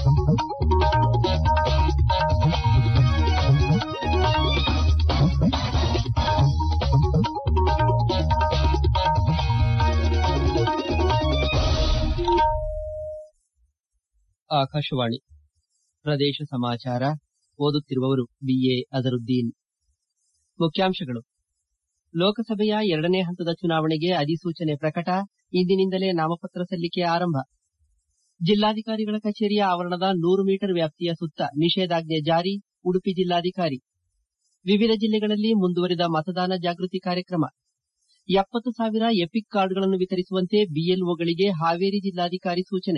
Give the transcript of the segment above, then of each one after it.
ಆಕಾಶವಾಣಿ ಪ್ರದೇಶ ಸಮಾಚಾರ ಓದುತ್ತಿರುವವರು ಬಿಎ ಅಜರುದ್ದೀನ್ ಮುಖ್ಯಾಂಶಗಳು ಲೋಕಸಭೆಯ ಎರಡನೇ ಹಂತದ ಚುನಾವಣೆಗೆ ಅಧಿಸೂಚನೆ ಪ್ರಕಟ ಇಂದಿನಿಂದಲೇ ನಾಮಪತ್ರ ಸಲ್ಲಿಕೆ ಆರಂಭ ಜಿಲ್ಲಾಧಿಕಾರಿಗಳ ಕಚೇರಿಯ ಆವರಣದ ನೂರು ಮೀಟರ್ ವ್ಯಾಪ್ತಿಯ ಸುತ್ತ ನಿಷೇಧಾಜ್ಞೆ ಜಾರಿ ಉಡುಪಿ ಜಿಲ್ಲಾಧಿಕಾರಿ ವಿವಿಧ ಜಿಲ್ಲೆಗಳಲ್ಲಿ ಮುಂದುವರಿದ ಮತದಾನ ಜಾಗೃತಿ ಕಾರ್ಯಕ್ರಮ ಎಪ್ಪತ್ತು ಸಾವಿರ ಎಪಿಕ್ ಕಾರ್ಡ್ಗಳನ್ನು ವಿತರಿಸುವಂತೆ ಬಿಎಲ್ಒಗಳಿಗೆ ಹಾವೇರಿ ಜಿಲ್ಲಾಧಿಕಾರಿ ಸೂಚನೆ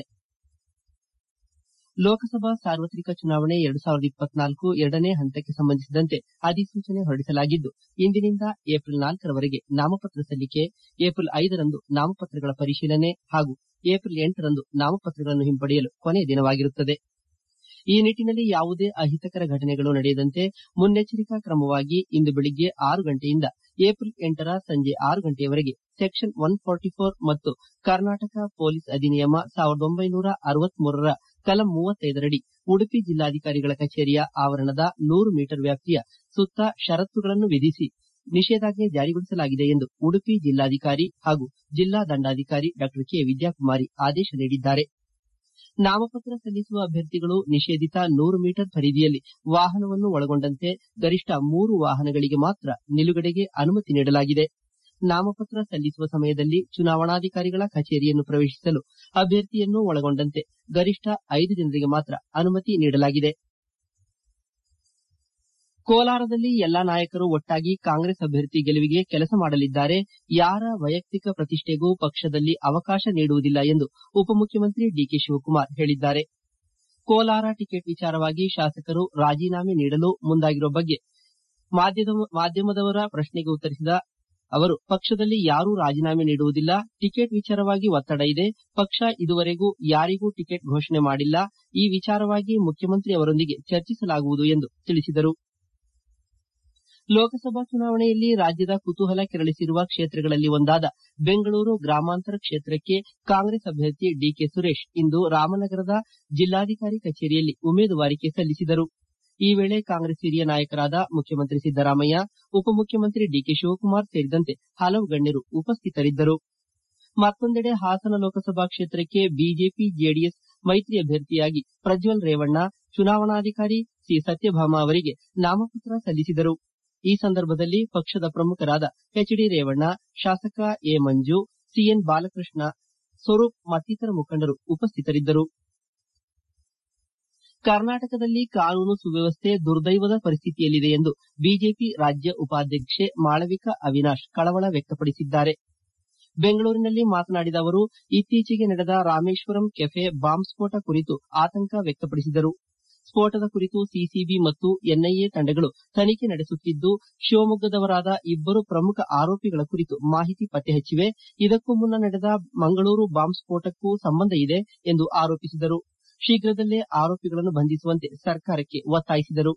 ಲೋಕಸಭಾ ಸಾರ್ವತ್ರಿಕ ಚುನಾವಣೆ ಎರಡು ಸಾವಿರದ ಇಪ್ಪತ್ನಾಲ್ಕು ಎರಡನೇ ಹಂತಕ್ಕೆ ಸಂಬಂಧಿಸಿದಂತೆ ಅಧಿಸೂಚನೆ ಹೊರಡಿಸಲಾಗಿದ್ದು ಇಂದಿನಿಂದ ಏಪ್ರಿಲ್ ನಾಲ್ಕರವರೆಗೆ ನಾಮಪತ್ರ ಸಲ್ಲಿಕೆ ಏಪ್ರಿಲ್ ಐದರಂದು ನಾಮಪತ್ರಗಳ ಪರಿಶೀಲನೆ ಹಾಗೂ ಏಪ್ರಿಲ್ ಎಂಟರಂದು ನಾಮಪತ್ರಗಳನ್ನು ಹಿಂಪಡೆಯಲು ಕೊನೆಯ ದಿನವಾಗಿರುತ್ತದೆ ಈ ನಿಟ್ಟಿನಲ್ಲಿ ಯಾವುದೇ ಅಹಿತಕರ ಘಟನೆಗಳು ನಡೆಯದಂತೆ ಮುನ್ನೆಚ್ಚರಿಕಾ ಕ್ರಮವಾಗಿ ಇಂದು ಬೆಳಿಗ್ಗೆ ಆರು ಗಂಟೆಯಿಂದ ಏಪ್ರಿಲ್ ಎಂಟರ ಸಂಜೆ ಆರು ಗಂಟೆಯವರೆಗೆ ಸೆಕ್ಷನ್ ಒನ್ ಫಾರ್ಟಿ ಫೋರ್ ಮತ್ತು ಕರ್ನಾಟಕ ಪೊಲೀಸ್ ಅಧಿನಿಯಮ ಸಾವಿರದ ಒಂಬೈನೂರ ಅರವತ್ಮೂರರ ಕಲಂ ಮೂವತ್ತೈದರಡಿ ಉಡುಪಿ ಜಿಲ್ಲಾಧಿಕಾರಿಗಳ ಕಚೇರಿಯ ಆವರಣದ ನೂರು ಮೀಟರ್ ವ್ಯಾಪ್ತಿಯ ಸುತ್ತ ಷರತ್ತುಗಳನ್ನು ವಿಧಿಸಿ ನಿಷೇಧಾಜ್ಞೆ ಜಾರಿಗೊಳಿಸಲಾಗಿದೆ ಎಂದು ಉಡುಪಿ ಜಿಲ್ಲಾಧಿಕಾರಿ ಹಾಗೂ ಜಿಲ್ಲಾ ದಂಡಾಧಿಕಾರಿ ಡಾ ಕೆ ವಿದ್ಯಾಕುಮಾರಿ ಆದೇಶ ನೀಡಿದ್ದಾರೆ ನಾಮಪತ್ರ ಸಲ್ಲಿಸುವ ಅಭ್ಯರ್ಥಿಗಳು ನಿಷೇಧಿತ ನೂರು ಮೀಟರ್ ಪರಿಧಿಯಲ್ಲಿ ವಾಹನವನ್ನು ಒಳಗೊಂಡಂತೆ ಗರಿಷ್ಠ ಮೂರು ವಾಹನಗಳಿಗೆ ಮಾತ್ರ ನಿಲುಗಡೆಗೆ ಅನುಮತಿ ನೀಡಲಾಗಿದೆ ನಾಮಪತ್ರ ಸಲ್ಲಿಸುವ ಸಮಯದಲ್ಲಿ ಚುನಾವಣಾಧಿಕಾರಿಗಳ ಕಚೇರಿಯನ್ನು ಪ್ರವೇಶಿಸಲು ಅಭ್ಯರ್ಥಿಯನ್ನು ಒಳಗೊಂಡಂತೆ ಗರಿಷ್ಠ ಐದು ಜನರಿಗೆ ಮಾತ್ರ ಅನುಮತಿ ನೀಡಲಾಗಿದೆ ಕೋಲಾರದಲ್ಲಿ ಎಲ್ಲಾ ನಾಯಕರು ಒಟ್ಟಾಗಿ ಕಾಂಗ್ರೆಸ್ ಅಭ್ಯರ್ಥಿ ಗೆಲುವಿಗೆ ಕೆಲಸ ಮಾಡಲಿದ್ದಾರೆ ಯಾರ ವೈಯಕ್ತಿಕ ಪ್ರತಿಷ್ಠೆಗೂ ಪಕ್ಷದಲ್ಲಿ ಅವಕಾಶ ನೀಡುವುದಿಲ್ಲ ಎಂದು ಉಪಮುಖ್ಯಮಂತ್ರಿ ಡಿಕೆ ಶಿವಕುಮಾರ್ ಹೇಳಿದ್ದಾರೆ ಕೋಲಾರ ಟಿಕೆಟ್ ವಿಚಾರವಾಗಿ ಶಾಸಕರು ರಾಜೀನಾಮೆ ನೀಡಲು ಮುಂದಾಗಿರುವ ಬಗ್ಗೆ ಮಾಧ್ಯಮದವರ ಪ್ರಶ್ನೆಗೆ ಉತ್ತರಿಸಿದ ಅವರು ಪಕ್ಷದಲ್ಲಿ ಯಾರೂ ರಾಜೀನಾಮೆ ನೀಡುವುದಿಲ್ಲ ಟಿಕೆಟ್ ವಿಚಾರವಾಗಿ ಒತ್ತಡ ಇದೆ ಪಕ್ಷ ಇದುವರೆಗೂ ಯಾರಿಗೂ ಟಿಕೆಟ್ ಘೋಷಣೆ ಮಾಡಿಲ್ಲ ಈ ವಿಚಾರವಾಗಿ ಮುಖ್ಯಮಂತ್ರಿ ಅವರೊಂದಿಗೆ ಚರ್ಚಿಸಲಾಗುವುದು ಎಂದು ತಿಳಿಸಿದರು ಲೋಕಸಭಾ ಚುನಾವಣೆಯಲ್ಲಿ ರಾಜ್ಯದ ಕುತೂಹಲ ಕೆರಳಿಸಿರುವ ಕ್ಷೇತ್ರಗಳಲ್ಲಿ ಒಂದಾದ ಬೆಂಗಳೂರು ಗ್ರಾಮಾಂತರ ಕ್ಷೇತ್ರಕ್ಕೆ ಕಾಂಗ್ರೆಸ್ ಅಭ್ಯರ್ಥಿ ಡಿಕೆ ಸುರೇಶ್ ಇಂದು ರಾಮನಗರದ ಜಿಲ್ಲಾಧಿಕಾರಿ ಕಚೇರಿಯಲ್ಲಿ ಉಮೇದುವಾರಿಕೆ ಸಲ್ಲಿಸಿದರು ಈ ವೇಳೆ ಕಾಂಗ್ರೆಸ್ ಹಿರಿಯ ನಾಯಕರಾದ ಮುಖ್ಯಮಂತ್ರಿ ಸಿದ್ದರಾಮಯ್ಯ ಉಪಮುಖ್ಯಮಂತ್ರಿ ಡಿಕೆ ಶಿವಕುಮಾರ್ ಸೇರಿದಂತೆ ಹಲವು ಗಣ್ಯರು ಉಪಸ್ಥಿತರಿದ್ದರು ಮತ್ತೊಂದೆಡೆ ಹಾಸನ ಲೋಕಸಭಾ ಕ್ಷೇತ್ರಕ್ಕೆ ಬಿಜೆಪಿ ಜೆಡಿಎಸ್ ಮೈತ್ರಿ ಅಭ್ಯರ್ಥಿಯಾಗಿ ಪ್ರಜ್ವಲ್ ರೇವಣ್ಣ ಚುನಾವಣಾಧಿಕಾರಿ ಸಿ ಸತ್ಯಭಾಮ ಅವರಿಗೆ ನಾಮಪತ್ರ ಸಲ್ಲಿಸಿದರು ಈ ಸಂದರ್ಭದಲ್ಲಿ ಪಕ್ಷದ ಪ್ರಮುಖರಾದ ಎಚ್ ಡಿ ರೇವಣ್ಣ ಶಾಸಕ ಎ ಮಂಜು ಸಿಎನ್ ಬಾಲಕೃಷ್ಣ ಸ್ವರೂಪ್ ಮತ್ತಿತರ ಮುಖಂಡರು ಉಪಸ್ಥಿತರಿದ್ದರು ಕರ್ನಾಟಕದಲ್ಲಿ ಕಾನೂನು ಸುವ್ಯವಸ್ಥೆ ದುರ್ದೈವದ ಪರಿಸ್ಥಿತಿಯಲ್ಲಿದೆ ಎಂದು ಬಿಜೆಪಿ ರಾಜ್ಯ ಉಪಾಧ್ಯಕ್ಷೆ ಮಾಳವಿಕಾ ಅವಿನಾಶ್ ಕಳವಳ ವ್ಯಕ್ತಪಡಿಸಿದ್ದಾರೆ ಬೆಂಗಳೂರಿನಲ್ಲಿ ಮಾತನಾಡಿದ ಅವರು ಇತ್ತೀಚೆಗೆ ನಡೆದ ರಾಮೇಶ್ವರಂ ಕೆಫೆ ಬಾಂಬ್ ಸ್ಫೋಟ ಕುರಿತು ಆತಂಕ ವ್ಯಕ್ತಪಡಿಸಿದರು ಸ್ಫೋಟದ ಕುರಿತು ಸಿಸಿಬಿ ಮತ್ತು ಎನ್ಐಎ ತಂಡಗಳು ತನಿಖೆ ನಡೆಸುತ್ತಿದ್ದು ಶಿವಮೊಗ್ಗದವರಾದ ಇಬ್ಬರು ಪ್ರಮುಖ ಆರೋಪಿಗಳ ಕುರಿತು ಮಾಹಿತಿ ಪತ್ತೆ ಹಚ್ಚಿವೆ ಇದಕ್ಕೂ ಮುನ್ನ ನಡೆದ ಮಂಗಳೂರು ಬಾಂಬ್ ಸ್ಫೋಟಕ್ಕೂ ಸಂಬಂಧ ಇದೆ ಎಂದು ಆರೋಪಿಸಿದರು ಶೀಘ್ರದಲ್ಲೇ ಆರೋಪಿಗಳನ್ನು ಬಂಧಿಸುವಂತೆ ಸರ್ಕಾರಕ್ಕೆ ಒತ್ತಾಯಿಸಿದರು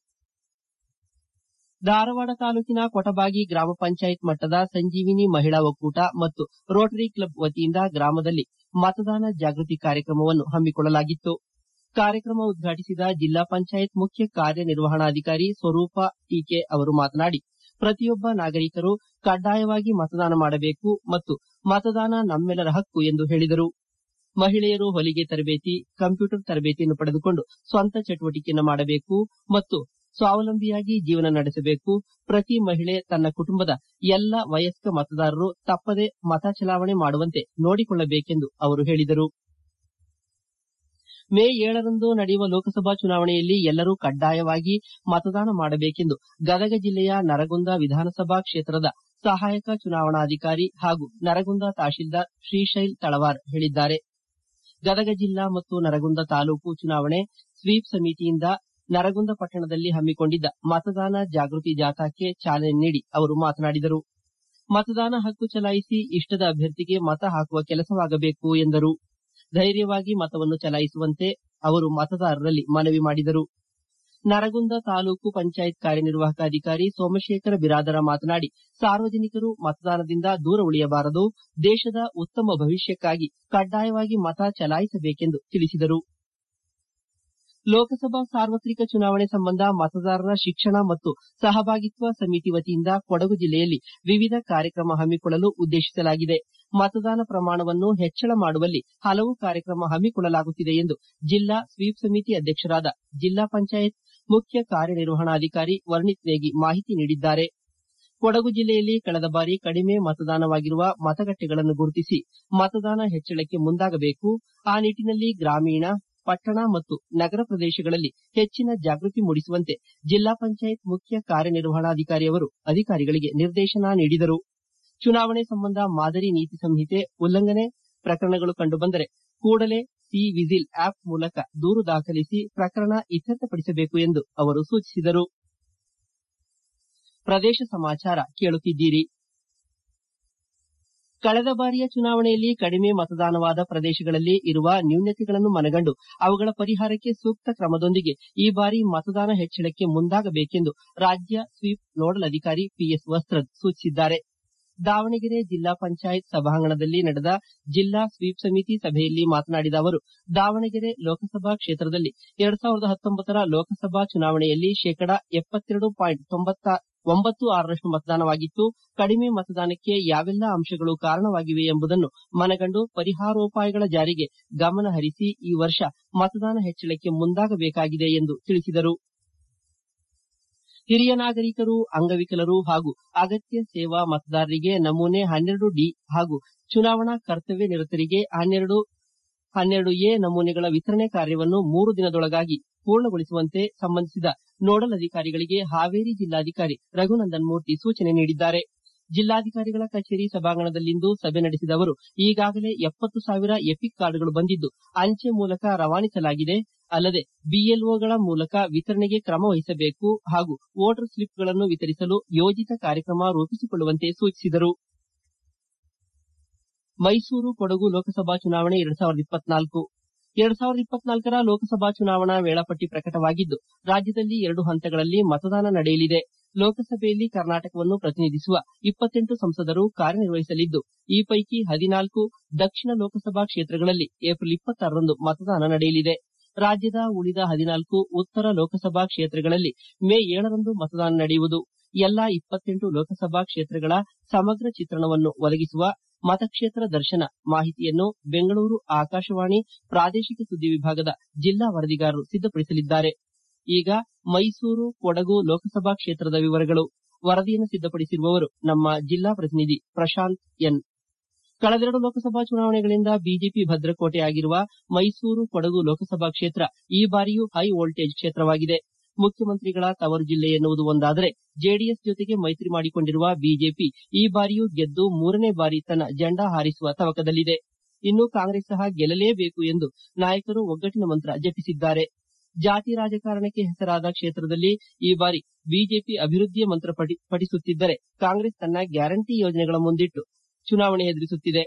ಧಾರವಾಡ ತಾಲೂಕಿನ ಕೊಟಬಾಗಿ ಗ್ರಾಮ ಪಂಚಾಯತ್ ಮಟ್ಟದ ಸಂಜೀವಿನಿ ಮಹಿಳಾ ಒಕ್ಕೂಟ ಮತ್ತು ರೋಟರಿ ಕ್ಲಬ್ ವತಿಯಿಂದ ಗ್ರಾಮದಲ್ಲಿ ಮತದಾನ ಜಾಗೃತಿ ಕಾರ್ಯಕ್ರಮವನ್ನು ಹಮ್ಮಿಕೊಳ್ಳಲಾಗಿತ್ತು ಕಾರ್ಯಕ್ರಮ ಉದ್ಘಾಟಿಸಿದ ಜಿಲ್ಲಾ ಪಂಚಾಯತ್ ಮುಖ್ಯ ಕಾರ್ಯನಿರ್ವಹಣಾಧಿಕಾರಿ ಸ್ವರೂಪ ಟಿಕೆ ಅವರು ಮಾತನಾಡಿ ಪ್ರತಿಯೊಬ್ಬ ನಾಗರಿಕರು ಕಡ್ಡಾಯವಾಗಿ ಮತದಾನ ಮಾಡಬೇಕು ಮತ್ತು ಮತದಾನ ನಮ್ಮೆಲ್ಲರ ಹಕ್ಕು ಎಂದು ಹೇಳಿದರು ಮಹಿಳೆಯರು ಹೊಲಿಗೆ ತರಬೇತಿ ಕಂಪ್ಯೂಟರ್ ತರಬೇತಿಯನ್ನು ಪಡೆದುಕೊಂಡು ಸ್ವಂತ ಚಟುವಟಿಕೆಯನ್ನು ಮಾಡಬೇಕು ಮತ್ತು ಸ್ವಾವಲಂಬಿಯಾಗಿ ಜೀವನ ನಡೆಸಬೇಕು ಪ್ರತಿ ಮಹಿಳೆ ತನ್ನ ಕುಟುಂಬದ ಎಲ್ಲ ವಯಸ್ಕ ಮತದಾರರು ತಪ್ಪದೆ ಮತ ಚಲಾವಣೆ ಮಾಡುವಂತೆ ನೋಡಿಕೊಳ್ಳಬೇಕೆಂದು ಅವರು ಹೇಳಿದರು ಮೇ ಏಳರಂದು ನಡೆಯುವ ಲೋಕಸಭಾ ಚುನಾವಣೆಯಲ್ಲಿ ಎಲ್ಲರೂ ಕಡ್ಡಾಯವಾಗಿ ಮತದಾನ ಮಾಡಬೇಕೆಂದು ಗದಗ ಜಿಲ್ಲೆಯ ನರಗುಂದ ವಿಧಾನಸಭಾ ಕ್ಷೇತ್ರದ ಸಹಾಯಕ ಚುನಾವಣಾಧಿಕಾರಿ ಹಾಗೂ ನರಗುಂದ ತಹಶೀಲ್ದಾರ್ ಶ್ರೀಶೈಲ್ ತಳವಾರ್ ಹೇಳಿದ್ದಾರೆ ಗದಗ ಜಿಲ್ಲಾ ಮತ್ತು ನರಗುಂದ ತಾಲೂಕು ಚುನಾವಣೆ ಸ್ವೀಪ್ ಸಮಿತಿಯಿಂದ ನರಗುಂದ ಪಟ್ಟಣದಲ್ಲಿ ಹಮ್ಮಿಕೊಂಡಿದ್ದ ಮತದಾನ ಜಾಗೃತಿ ಜಾಥಾಕ್ಕೆ ಚಾಲನೆ ನೀಡಿ ಅವರು ಮಾತನಾಡಿದರು ಮತದಾನ ಹಕ್ಕು ಚಲಾಯಿಸಿ ಇಷ್ಟದ ಅಭ್ಯರ್ಥಿಗೆ ಮತ ಹಾಕುವ ಕೆಲಸವಾಗಬೇಕು ಎಂದರು ಧೈರ್ಯವಾಗಿ ಮತವನ್ನು ಚಲಾಯಿಸುವಂತೆ ಅವರು ಮತದಾರರಲ್ಲಿ ಮನವಿ ಮಾಡಿದರು ನರಗುಂದ ತಾಲೂಕು ಪಂಚಾಯತ್ ಕಾರ್ಯನಿರ್ವಾಹಕ ಅಧಿಕಾರಿ ಸೋಮಶೇಖರ ಬಿರಾದರ ಮಾತನಾಡಿ ಸಾರ್ವಜನಿಕರು ಮತದಾನದಿಂದ ದೂರ ಉಳಿಯಬಾರದು ದೇಶದ ಉತ್ತಮ ಭವಿಷ್ಯಕ್ಕಾಗಿ ಕಡ್ಡಾಯವಾಗಿ ಮತ ಚಲಾಯಿಸಬೇಕೆಂದು ತಿಳಿಸಿದರು ಲೋಕಸಭಾ ಸಾರ್ವತ್ರಿಕ ಚುನಾವಣೆ ಸಂಬಂಧ ಮತದಾರರ ಶಿಕ್ಷಣ ಮತ್ತು ಸಹಭಾಗಿತ್ವ ಸಮಿತಿ ವತಿಯಿಂದ ಕೊಡಗು ಜಿಲ್ಲೆಯಲ್ಲಿ ವಿವಿಧ ಕಾರ್ಯಕ್ರಮ ಹಮ್ಮಿಕೊಳ್ಳಲು ಉದ್ದೇಶಿಸಲಾಗಿದೆ ಮತದಾನ ಪ್ರಮಾಣವನ್ನು ಹೆಚ್ಚಳ ಮಾಡುವಲ್ಲಿ ಹಲವು ಕಾರ್ಯಕ್ರಮ ಹಮ್ಮಿಕೊಳ್ಳಲಾಗುತ್ತಿದೆ ಎಂದು ಜಿಲ್ಲಾ ಸ್ವೀಪ್ ಸಮಿತಿ ಅಧ್ಯಕ್ಷರಾದ ಜಿಲ್ಲಾ ಪಂಚಾಯತ್ ಮುಖ್ಯ ಕಾರ್ಯನಿರ್ವಹಣಾಧಿಕಾರಿ ವರ್ಣಿತ್ ನೇಗಿ ಮಾಹಿತಿ ನೀಡಿದ್ದಾರೆ ಕೊಡಗು ಜಿಲ್ಲೆಯಲ್ಲಿ ಕಳೆದ ಬಾರಿ ಕಡಿಮೆ ಮತದಾನವಾಗಿರುವ ಮತಗಟ್ಟೆಗಳನ್ನು ಗುರುತಿಸಿ ಮತದಾನ ಹೆಚ್ಚಳಕ್ಕೆ ಮುಂದಾಗಬೇಕು ಆ ನಿಟ್ಟಿನಲ್ಲಿ ಗ್ರಾಮೀಣ ಪಟ್ಟಣ ಮತ್ತು ನಗರ ಪ್ರದೇಶಗಳಲ್ಲಿ ಹೆಚ್ಚಿನ ಜಾಗೃತಿ ಮೂಡಿಸುವಂತೆ ಜಿಲ್ಲಾ ಪಂಚಾಯತ್ ಮುಖ್ಯ ಕಾರ್ಯನಿರ್ವಹಣಾಧಿಕಾರಿಯವರು ಅಧಿಕಾರಿಗಳಿಗೆ ನಿರ್ದೇಶನ ನೀಡಿದರು ಚುನಾವಣೆ ಸಂಬಂಧ ಮಾದರಿ ನೀತಿ ಸಂಹಿತೆ ಉಲ್ಲಂಘನೆ ಪ್ರಕರಣಗಳು ಕಂಡುಬಂದರೆ ಕೂಡಲೇ ಸಿ ವಿಜಿಲ್ ಆಪ್ ಮೂಲಕ ದೂರು ದಾಖಲಿಸಿ ಪ್ರಕರಣ ಇತ್ಯರ್ಥಪಡಿಸಬೇಕು ಎಂದು ಅವರು ಸೂಚಿಸಿದರು ಪ್ರದೇಶ ಸಮಾಚಾರ ಕೇಳುತ್ತಿದ್ದೀರಿ ಕಳೆದ ಬಾರಿಯ ಚುನಾವಣೆಯಲ್ಲಿ ಕಡಿಮೆ ಮತದಾನವಾದ ಪ್ರದೇಶಗಳಲ್ಲಿ ಇರುವ ನ್ಯೂನತೆಗಳನ್ನು ಮನಗಂಡು ಅವುಗಳ ಪರಿಹಾರಕ್ಕೆ ಸೂಕ್ತ ಕ್ರಮದೊಂದಿಗೆ ಈ ಬಾರಿ ಮತದಾನ ಹೆಚ್ಚಳಕ್ಕೆ ಮುಂದಾಗಬೇಕೆಂದು ರಾಜ್ಯ ಸ್ವೀಪ್ ನೋಡಲ್ ಅಧಿಕಾರಿ ಪಿಎಸ್ ವಸ್ತ್ರದ್ ಸೂಚಿಸಿದ್ದಾರೆ ದಾವಣಗೆರೆ ಜಿಲ್ಲಾ ಪಂಚಾಯತ್ ಸಭಾಂಗಣದಲ್ಲಿ ನಡೆದ ಜಿಲ್ಲಾ ಸ್ವೀಪ್ ಸಮಿತಿ ಸಭೆಯಲ್ಲಿ ಮಾತನಾಡಿದ ಅವರು ದಾವಣಗೆರೆ ಲೋಕಸಭಾ ಕ್ಷೇತ್ರದಲ್ಲಿ ಎರಡ್ ಸಾವಿರದ ಹತ್ತೊಂಬತ್ತರ ಲೋಕಸಭಾ ಚುನಾವಣೆಯಲ್ಲಿ ಶೇಕಡಾ ಎಪ್ಪತ್ತೆರಡು ಪಾಯಿಂಟ್ ಒಂಬತ್ತು ಆರರಷ್ಟು ಮತದಾನವಾಗಿತ್ತು ಕಡಿಮೆ ಮತದಾನಕ್ಕೆ ಯಾವೆಲ್ಲ ಅಂಶಗಳು ಕಾರಣವಾಗಿವೆ ಎಂಬುದನ್ನು ಮನಗಂಡು ಪರಿಹಾರೋಪಾಯಗಳ ಜಾರಿಗೆ ಗಮನ ಹರಿಸಿ ಈ ವರ್ಷ ಮತದಾನ ಹೆಚ್ಚಳಕ್ಕೆ ಮುಂದಾಗಬೇಕಾಗಿದೆ ಎಂದು ತಿಳಿಸಿದರು ಹಿರಿಯ ನಾಗರಿಕರು ಅಂಗವಿಕಲರು ಹಾಗೂ ಅಗತ್ಯ ಸೇವಾ ಮತದಾರರಿಗೆ ನಮೂನೆ ಹನ್ನೆರಡು ಡಿ ಹಾಗೂ ಚುನಾವಣಾ ಕರ್ತವ್ಯ ನಿರತರಿಗೆ ಹನ್ನೆರಡು ಹನ್ನೆರಡು ಎ ನಮೂನೆಗಳ ವಿತರಣೆ ಕಾರ್ಯವನ್ನು ಮೂರು ದಿನದೊಳಗಾಗಿ ಪೂರ್ಣಗೊಳಿಸುವಂತೆ ಸಂಬಂಧಿಸಿದ ನೋಡಲ್ ಅಧಿಕಾರಿಗಳಿಗೆ ಹಾವೇರಿ ಜಿಲ್ಲಾಧಿಕಾರಿ ರಘುನಂದನ್ ಮೂರ್ತಿ ಸೂಚನೆ ನೀಡಿದ್ದಾರೆ ಜಿಲ್ಲಾಧಿಕಾರಿಗಳ ಕಚೇರಿ ಸಭಾಂಗಣದಲ್ಲಿಂದು ಸಭೆ ನಡೆಸಿದ ಅವರು ಈಗಾಗಲೇ ಎಪ್ಪತ್ತು ಸಾವಿರ ಎಪಿಕ್ ಕಾರ್ಡ್ಗಳು ಬಂದಿದ್ದು ಅಂಚೆ ಮೂಲಕ ರವಾನಿಸಲಾಗಿದೆ ಅಲ್ಲದೆ ಬಿಎಲ್ಒಗಳ ಮೂಲಕ ವಿತರಣೆಗೆ ಕ್ರಮ ವಹಿಸಬೇಕು ಹಾಗೂ ವೋಟರ್ ಸ್ಲಿಪ್ಗಳನ್ನು ವಿತರಿಸಲು ಯೋಜಿತ ಕಾರ್ಯಕ್ರಮ ರೂಪಿಸಿಕೊಳ್ಳುವಂತೆ ಸೂಚಿಸಿದರು ಮೈಸೂರು ಕೊಡಗು ಲೋಕಸಭಾ ಚುನಾವಣೆ ಎರಡ್ ಸಾವಿರದ ಇಪ್ಪತ್ನಾಲ್ಕು ಎರಡ್ ಸಾವಿರದ ಇಪ್ಪತ್ನಾಲ್ಕರ ಲೋಕಸಭಾ ಚುನಾವಣಾ ವೇಳಾಪಟ್ಟಿ ಪ್ರಕಟವಾಗಿದ್ದು ರಾಜ್ಯದಲ್ಲಿ ಎರಡು ಹಂತಗಳಲ್ಲಿ ಮತದಾನ ನಡೆಯಲಿದೆ ಲೋಕಸಭೆಯಲ್ಲಿ ಕರ್ನಾಟಕವನ್ನು ಪ್ರತಿನಿಧಿಸುವ ಇಪ್ಪತ್ತೆಂಟು ಸಂಸದರು ಕಾರ್ಯನಿರ್ವಹಿಸಲಿದ್ದು ಈ ಪೈಕಿ ಹದಿನಾಲ್ಕು ದಕ್ಷಿಣ ಲೋಕಸಭಾ ಕ್ಷೇತ್ರಗಳಲ್ಲಿ ಏಪ್ರಿಲ್ ಇಪ್ಪತ್ತಾರರಂದು ಮತದಾನ ನಡೆಯಲಿದೆ ರಾಜ್ಯದ ಉಳಿದ ಹದಿನಾಲ್ಕು ಉತ್ತರ ಲೋಕಸಭಾ ಕ್ಷೇತ್ರಗಳಲ್ಲಿ ಮೇ ಏಳರಂದು ಮತದಾನ ನಡೆಯುವುದು ಎಲ್ಲಾ ಇಪ್ಪತ್ತೆಂಟು ಲೋಕಸಭಾ ಕ್ಷೇತ್ರಗಳ ಸಮಗ್ರ ಚಿತ್ರಣವನ್ನು ಒದಗಿಸುವ ಮತಕ್ಷೇತ್ರ ದರ್ಶನ ಮಾಹಿತಿಯನ್ನು ಬೆಂಗಳೂರು ಆಕಾಶವಾಣಿ ಪ್ರಾದೇಶಿಕ ಸುದ್ದಿ ವಿಭಾಗದ ಜಿಲ್ಲಾ ವರದಿಗಾರರು ಸಿದ್ದಪಡಿಸಲಿದ್ದಾರೆ ಈಗ ಮೈಸೂರು ಕೊಡಗು ಲೋಕಸಭಾ ಕ್ಷೇತ್ರದ ವಿವರಗಳು ವರದಿಯನ್ನು ಸಿದ್ದಪಡಿಸಿರುವವರು ನಮ್ಮ ಜಿಲ್ಲಾ ಪ್ರತಿನಿಧಿ ಪ್ರಶಾಂತ್ ಎನ್ ಕಳೆದೆರಡು ಲೋಕಸಭಾ ಚುನಾವಣೆಗಳಿಂದ ಬಿಜೆಪಿ ಭದ್ರಕೋಟೆಯಾಗಿರುವ ಮೈಸೂರು ಕೊಡಗು ಲೋಕಸಭಾ ಕ್ಷೇತ್ರ ಈ ಬಾರಿಯೂ ಹೈ ವೋಲ್ಟೇಜ್ ಕ್ಷೇತ್ರವಾಗಿದೆ ಮುಖ್ಯಮಂತ್ರಿಗಳ ತವರು ಜಿಲ್ಲೆ ಎನ್ನುವುದು ಒಂದಾದರೆ ಜೆಡಿಎಸ್ ಜೊತೆಗೆ ಮೈತ್ರಿ ಮಾಡಿಕೊಂಡಿರುವ ಬಿಜೆಪಿ ಈ ಬಾರಿಯೂ ಗೆದ್ದು ಮೂರನೇ ಬಾರಿ ತನ್ನ ಜೆಂಡಾ ಹಾರಿಸುವ ತವಕದಲ್ಲಿದೆ ಇನ್ನು ಕಾಂಗ್ರೆಸ್ ಸಹ ಗೆಲ್ಲಲೇಬೇಕು ಎಂದು ನಾಯಕರು ಒಗ್ಗಟ್ಟಿನ ಮಂತ್ರ ಜಪಿಸಿದ್ದಾರೆ ಜಾತಿ ರಾಜಕಾರಣಕ್ಕೆ ಹೆಸರಾದ ಕ್ಷೇತ್ರದಲ್ಲಿ ಈ ಬಾರಿ ಬಿಜೆಪಿ ಅಭಿವೃದ್ಧಿಯ ಮಂತ್ರ ಪಠಿಸುತ್ತಿದ್ದರೆ ಕಾಂಗ್ರೆಸ್ ತನ್ನ ಗ್ಯಾರಂಟಿ ಯೋಜನೆಗಳ ಮುಂದಿಟ್ಟು ಚುನಾವಣೆ ಎದುರಿಸುತ್ತಿದೆ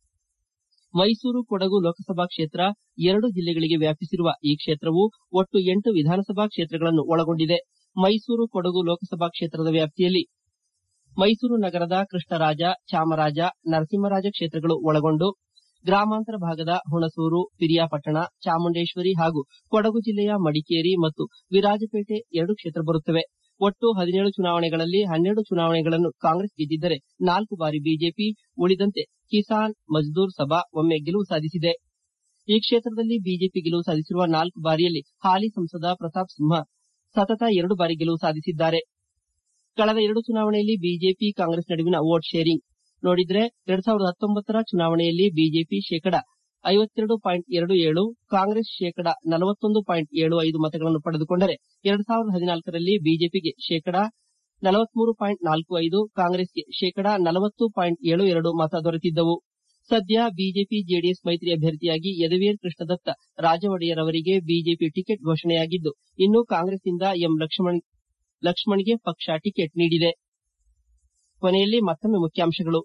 ಮೈಸೂರು ಕೊಡಗು ಲೋಕಸಭಾ ಕ್ಷೇತ್ರ ಎರಡು ಜಿಲ್ಲೆಗಳಿಗೆ ವ್ಯಾಪಿಸಿರುವ ಈ ಕ್ಷೇತ್ರವು ಒಟ್ಟು ಎಂಟು ವಿಧಾನಸಭಾ ಕ್ಷೇತ್ರಗಳನ್ನು ಒಳಗೊಂಡಿದೆ ಮೈಸೂರು ಕೊಡಗು ಲೋಕಸಭಾ ಕ್ಷೇತ್ರದ ವ್ಯಾಪ್ತಿಯಲ್ಲಿ ಮೈಸೂರು ನಗರದ ಕೃಷ್ಣರಾಜ ಚಾಮರಾಜ ನರಸಿಂಹರಾಜ ಕ್ಷೇತ್ರಗಳು ಒಳಗೊಂಡು ಗ್ರಾಮಾಂತರ ಭಾಗದ ಹುಣಸೂರು ಪಿರಿಯಾಪಟ್ಟಣ ಚಾಮುಂಡೇಶ್ವರಿ ಹಾಗೂ ಕೊಡಗು ಜಿಲ್ಲೆಯ ಮಡಿಕೇರಿ ಮತ್ತು ವಿರಾಜಪೇಟೆ ಎರಡು ಕ್ಷೇತ್ರ ಬರುತ್ತವೆ ಒಟ್ಟು ಹದಿನೇಳು ಚುನಾವಣೆಗಳಲ್ಲಿ ಹನ್ನೆರಡು ಚುನಾವಣೆಗಳನ್ನು ಕಾಂಗ್ರೆಸ್ ಗೆದ್ದಿದ್ದರೆ ನಾಲ್ಕು ಬಾರಿ ಬಿಜೆಪಿ ಉಳಿದಂತೆ ಕಿಸಾನ್ ಮಜ್ದೂರ್ ಸಭಾ ಒಮ್ಮೆ ಗೆಲುವು ಸಾಧಿಸಿದೆ ಈ ಕ್ಷೇತ್ರದಲ್ಲಿ ಬಿಜೆಪಿ ಗೆಲುವು ಸಾಧಿಸಿರುವ ನಾಲ್ಕು ಬಾರಿಯಲ್ಲಿ ಹಾಲಿ ಸಂಸದ ಪ್ರತಾಪ್ ಸಿಂಹ ಸತತ ಎರಡು ಬಾರಿ ಗೆಲುವು ಸಾಧಿಸಿದ್ದಾರೆ ಕಳೆದ ಎರಡು ಚುನಾವಣೆಯಲ್ಲಿ ಬಿಜೆಪಿ ಕಾಂಗ್ರೆಸ್ ನಡುವಿನ ವೋಟ್ ಶೇರಿಂಗ್ ನೋಡಿದ್ರೆ ಎರಡ್ ಸಾವಿರದ ಹತ್ತೊಂಬತ್ತರ ಚುನಾವಣೆಯಲ್ಲಿ ಬಿಜೆಪಿ ಶೇಕಡ ಐವತ್ತೆರಡು ಪಾಯಿಂಟ್ ಎರಡು ಏಳು ಕಾಂಗ್ರೆಸ್ ಶೇಕಡ ನಲವತ್ತೊಂದು ಪಾಯಿಂಟ್ ಏಳು ಐದು ಮತಗಳನ್ನು ಪಡೆದುಕೊಂಡರೆ ಎರಡ್ ಸಾವಿರದ ಹದಿನಾಲ್ಕರಲ್ಲಿ ಬಿಜೆಪಿಗೆ ಶೇಕಡ ನಲವತ್ಮೂರು ಪಾಯಿಂಟ್ ನಾಲ್ಕು ಐದು ಕಾಂಗ್ರೆಸ್ಗೆ ಶೇಕಡ ನಲವತ್ತು ಪಾಯಿಂಟ್ ಏಳು ಎರಡು ಮತ ದೊರೆತಿದ್ದವು ಸದ್ಯ ಬಿಜೆಪಿ ಜೆಡಿಎಸ್ ಮೈತ್ರಿ ಅಭ್ಯರ್ಥಿಯಾಗಿ ಯದುವೀರ್ ಕೃಷ್ಣದತ್ತ ರಾಜ ಅವರಿಗೆ ಬಿಜೆಪಿ ಟಿಕೆಟ್ ಘೋಷಣೆಯಾಗಿದ್ದು ಇನ್ನು ಕಾಂಗ್ರೆಸ್ನಿಂದ ಎಂ ಲಕ್ಷ್ಮಣ್ಗೆ ಪಕ್ಷ ಟಿಕೆಟ್ ನೀಡಿದೆ ಕೊನೆಯಲ್ಲಿ ಮತ್ತೊಮ್ಮೆ ಮುಖ್ಯಾಂಶಗಳು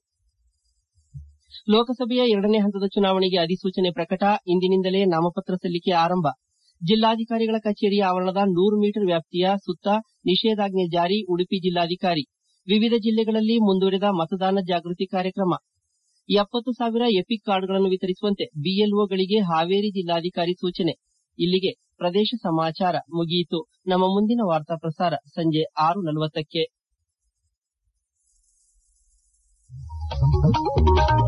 ಲೋಕಸಭೆಯ ಎರಡನೇ ಹಂತದ ಚುನಾವಣೆಗೆ ಅಧಿಸೂಚನೆ ಪ್ರಕಟ ಇಂದಿನಿಂದಲೇ ನಾಮಪತ್ರ ಸಲ್ಲಿಕೆ ಆರಂಭ ಜಿಲ್ಲಾಧಿಕಾರಿಗಳ ಕಚೇರಿಯ ಆವರಣದ ನೂರು ಮೀಟರ್ ವ್ಯಾಪ್ತಿಯ ಸುತ್ತ ನಿಷೇಧಾಜ್ಞೆ ಜಾರಿ ಉಡುಪಿ ಜಿಲ್ಲಾಧಿಕಾರಿ ವಿವಿಧ ಜಿಲ್ಲೆಗಳಲ್ಲಿ ಮುಂದುವರೆದ ಮತದಾನ ಜಾಗೃತಿ ಕಾರ್ಯಕ್ರಮ ಎಪ್ಪತ್ತು ಸಾವಿರ ಎಪಿಕ್ ಕಾರ್ಡ್ಗಳನ್ನು ವಿತರಿಸುವಂತೆ ಬಿಎಲ್ಒಗಳಿಗೆ ಹಾವೇರಿ ಜಿಲ್ಲಾಧಿಕಾರಿ ಸೂಚನೆ ಇಲ್ಲಿಗೆ ಪ್ರದೇಶ ಸಮಾಚಾರ ಮುಗಿಯಿತು ನಮ್ಮ ಮುಂದಿನ ವಾರ್ತಾ ಪ್ರಸಾರ ಸಂಜೆ ಆರು ನಲವತ್ತಕ್ಕೆ